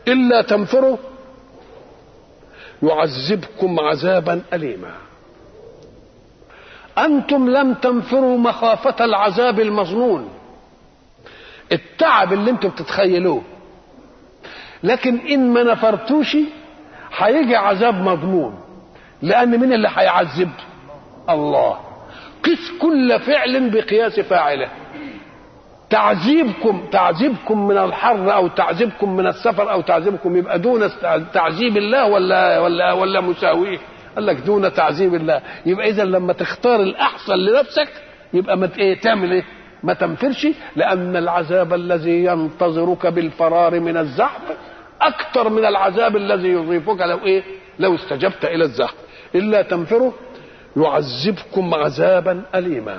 الا تنفروا يعذبكم عذابا اليما انتم لم تنفروا مخافه العذاب المظنون التعب اللي انتم بتتخيلوه لكن ان ما نفرتوش هيجي عذاب مضمون لان مين اللي هيعذب الله قس كل فعل بقياس فاعله تعذيبكم تعذيبكم من الحر او تعذيبكم من السفر او تعذيبكم يبقى دون تعذيب الله ولا ولا ولا مساويه قال لك دون تعذيب الله يبقى اذا لما تختار الاحسن لنفسك يبقى ما ايه تعمل ايه ما تنفرش لان العذاب الذي ينتظرك بالفرار من الزحف اكثر من العذاب الذي يضيفك لو ايه لو استجبت الى الزحف الا تنفروا يعذبكم عذابا اليما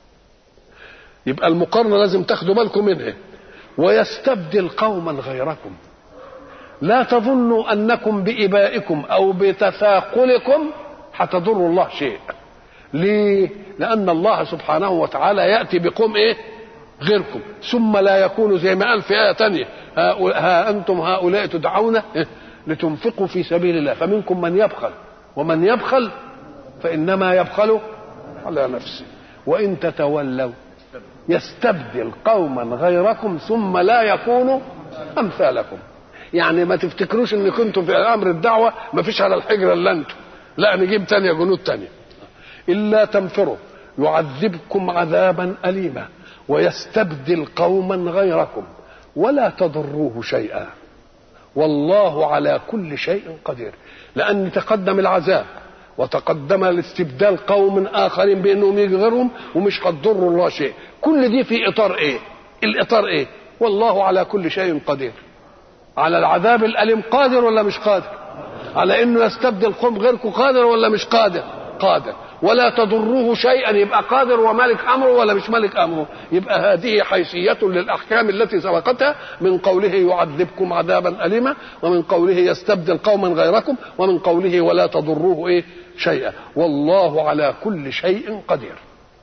يبقى المقارنه لازم تاخدوا بالكم منها ويستبدل قوما غيركم لا تظنوا انكم بابائكم او بتثاقلكم هتضروا الله شيء ليه لان الله سبحانه وتعالى ياتي بقوم ايه غيركم ثم لا يكون زي ما قال في ايه تانية ها انتم هؤلاء تدعون لتنفقوا في سبيل الله فمنكم من يبخل ومن يبخل فانما يبخل على نفسه وان تتولوا يستبدل قوما غيركم ثم لا يكونوا امثالكم يعني ما تفتكروش ان كنتم في امر الدعوه ما فيش على الحجره الا انتم لا نجيب تانية جنود تانية الا تنفروا يعذبكم عذابا اليما ويستبدل قوما غيركم ولا تضروه شيئا والله على كل شيء قدير لان تقدم العذاب وتقدم الاستبدال قوم اخرين بانهم يغيرهم ومش هتضر الله شيء كل دي في اطار ايه الاطار ايه والله على كل شيء قدير على العذاب الاليم قادر ولا مش قادر على انه يستبدل قوم غيركم قادر ولا مش قادر قادر ولا تضروه شيئا يبقى قادر ومالك امره ولا مش مالك امره يبقى هذه حيثيه للاحكام التي سبقتها من قوله يعذبكم عذابا اليما ومن قوله يستبدل قوما غيركم ومن قوله ولا تضروه ايه شيئا والله على كل شيء قدير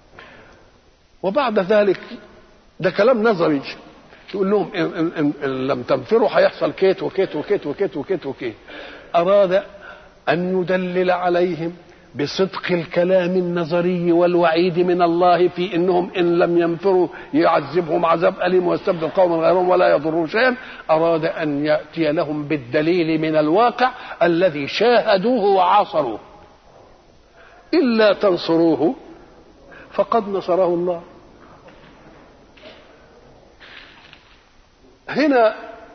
وبعد ذلك ده كلام نظري يقول لهم إن, إن, إن, إن لم تنفروا هيحصل كيت وكيت وكيت وكيت وكيت وكيت أراد أن يدلل عليهم بصدق الكلام النظري والوعيد من الله في انهم ان لم ينفروا يعذبهم عذاب اليم ويستبدل قوما غيرهم ولا يضروا شيئا اراد ان ياتي لهم بالدليل من الواقع الذي شاهدوه وعاصروه الا تنصروه فقد نصره الله هنا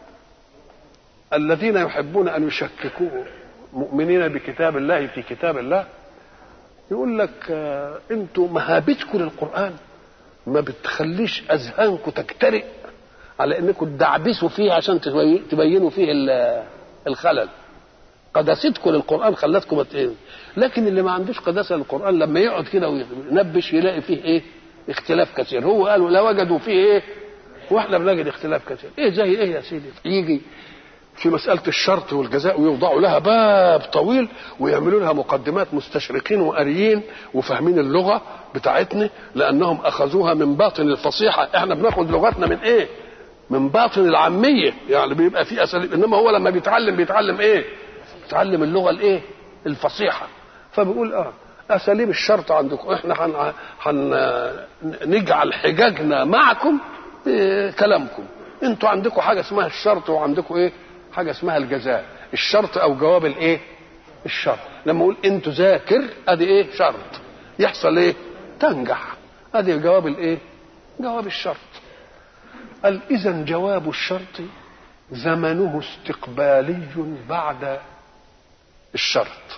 الذين يحبون ان يشككوا مؤمنين بكتاب الله في كتاب الله يقول لك آه انتوا مهابتكم للقران ما بتخليش اذهانكم تكترئ على انكم تدعبسوا فيه عشان تبينوا فيه الخلل قداستكم للقران خلتكم متقين لكن اللي ما عندوش قداسه للقران لما يقعد كده وينبش يلاقي فيه ايه اختلاف كثير هو قالوا لا وجدوا فيه ايه واحنا بنجد اختلاف كثير ايه زي ايه يا سيدي يجي في مسألة الشرط والجزاء ويوضعوا لها باب طويل ويعملوا لها مقدمات مستشرقين وقاريين وفاهمين اللغة بتاعتنا لأنهم أخذوها من باطن الفصيحة احنا بناخد لغتنا من ايه من باطن العامية يعني بيبقى في أساليب إنما هو لما بيتعلم بيتعلم ايه بيتعلم اللغة الايه الفصيحة فبيقول اه أساليب الشرط عندكم احنا هن هن نجعل حجاجنا معكم بكلامكم انتوا عندكم حاجة اسمها الشرط وعندكم ايه حاجه اسمها الجزاء الشرط او جواب الايه الشرط لما اقول انت ذاكر ادي ايه شرط يحصل ايه تنجح ادي جواب الايه جواب الشرط قال اذا جواب الشرط زمنه استقبالي بعد الشرط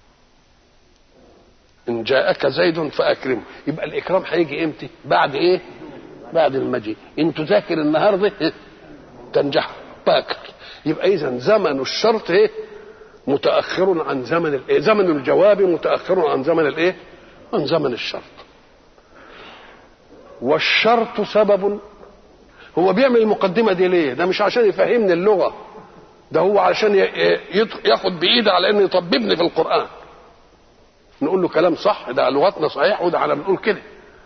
ان جاءك زيد فاكرمه يبقى الاكرام هيجي امتى بعد ايه بعد المجيء ان تذاكر النهارده تنجح باكر يبقى اذا زمن الشرط ايه متاخر عن زمن الايه زمن الجواب متاخر عن زمن الايه عن زمن الشرط والشرط سبب هو بيعمل المقدمه دي ليه ده مش عشان يفهمني اللغه ده هو عشان ياخد بايده على انه يطببني في القران نقول له كلام صح ده لغتنا صحيح وده على بنقول كده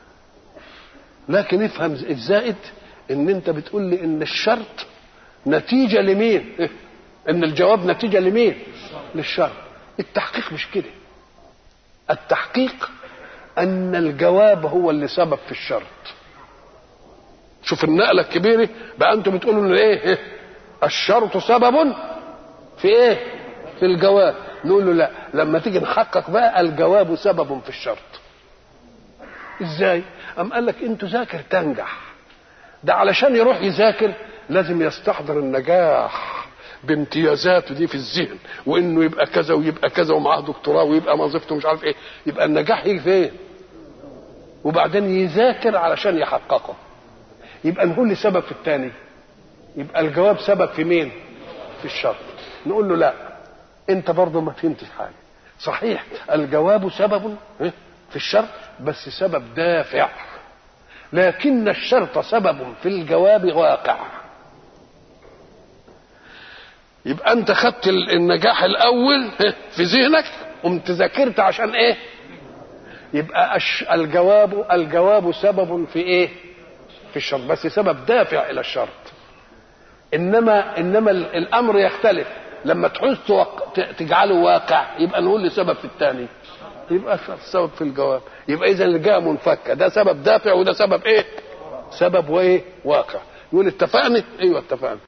لكن افهم الزائد ان انت بتقول لي ان الشرط نتيجه لمين ان الجواب نتيجه لمين للشر التحقيق مش كده التحقيق ان الجواب هو اللي سبب في الشرط شوف النقله الكبيره بقى انتم بتقولوا ان ايه الشرط سبب في ايه في الجواب نقول له لا لما تيجي نحقق بقى الجواب سبب في الشرط ازاي ام قال لك انت ذاكر تنجح ده علشان يروح يذاكر لازم يستحضر النجاح بامتيازاته دي في الذهن وانه يبقى كذا ويبقى كذا ومعاه دكتوراه ويبقى وظيفته مش عارف ايه يبقى النجاح يجي فين وبعدين يذاكر علشان يحققه يبقى نقول لي سبب في الثاني يبقى الجواب سبب في مين في الشر نقول له لا انت برضه ما فهمتش حاجه صحيح الجواب سبب في الشر بس سبب دافع لكن الشرط سبب في الجواب واقع يبقى انت خدت النجاح الاول في ذهنك قمت ذاكرت عشان ايه يبقى الجواب الجواب سبب في ايه في الشرط بس سبب دافع الى الشرط انما انما الامر يختلف لما تعوز تجعله واقع يبقى نقول لي سبب في الثاني يبقى السبب في الجواب يبقى اذا الجهه منفكه ده سبب دافع وده سبب ايه سبب وايه واقع يقول اتفقنا ايوه اتفقنا